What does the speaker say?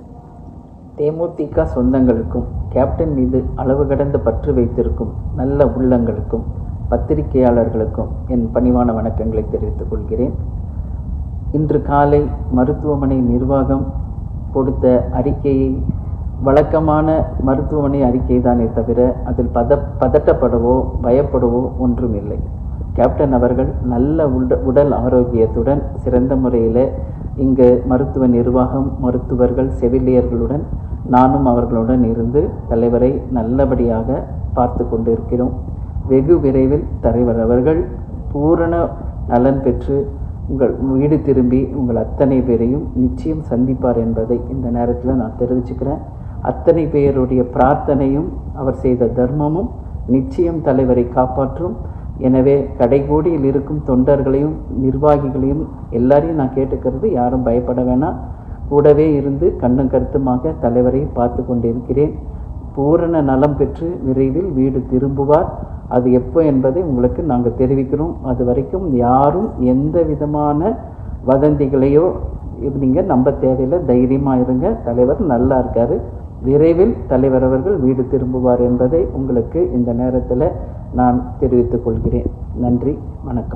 தேமுதிக சொந்தங்களுக்கும் கேப்டன் மீது அளவு கடந்த பற்று வைத்திருக்கும் நல்ல உள்ளங்களுக்கும் பத்திரிகையாளர்களுக்கும் என் பணிவான வணக்கங்களை தெரிவித்துக் கொள்கிறேன் இன்று காலை மருத்துவமனை நிர்வாகம் கொடுத்த அறிக்கையை வழக்கமான மருத்துவமனை அறிக்கை தானே தவிர அதில் பத பதட்டப்படவோ பயப்படவோ ஒன்றும் இல்லை கேப்டன் அவர்கள் நல்ல உட உடல் ஆரோக்கியத்துடன் சிறந்த முறையில் இங்கு மருத்துவ நிர்வாகம் மருத்துவர்கள் செவிலியர்களுடன் நானும் அவர்களுடன் இருந்து தலைவரை நல்லபடியாக பார்த்து கொண்டிருக்கிறோம் வெகு விரைவில் தலைவர் அவர்கள் பூரண நலன் பெற்று உங்கள் வீடு திரும்பி உங்கள் அத்தனை பேரையும் நிச்சயம் சந்திப்பார் என்பதை இந்த நேரத்தில் நான் தெரிவிச்சுக்கிறேன் அத்தனை பேருடைய பிரார்த்தனையும் அவர் செய்த தர்மமும் நிச்சயம் தலைவரை காப்பாற்றும் எனவே கடைகோடியில் இருக்கும் தொண்டர்களையும் நிர்வாகிகளையும் எல்லாரையும் நான் கேட்டுக்கிறது யாரும் பயப்பட வேணாம் கூடவே இருந்து கண்ணும் கருத்துமாக தலைவரை பார்த்து கொண்டிருக்கிறேன் பூரண நலம் பெற்று விரைவில் வீடு திரும்புவார் அது எப்போ என்பதை உங்களுக்கு நாங்கள் தெரிவிக்கிறோம் அது வரைக்கும் யாரும் எந்த விதமான வதந்திகளையோ நீங்கள் நம்ப தேவையில்லை தைரியமாக இருங்க தலைவர் நல்லா இருக்காரு விரைவில் தலைவர் அவர்கள் வீடு திரும்புவார் என்பதை உங்களுக்கு இந்த நேரத்தில் நான் தெரிவித்துக் கொள்கிறேன் நன்றி வணக்கம்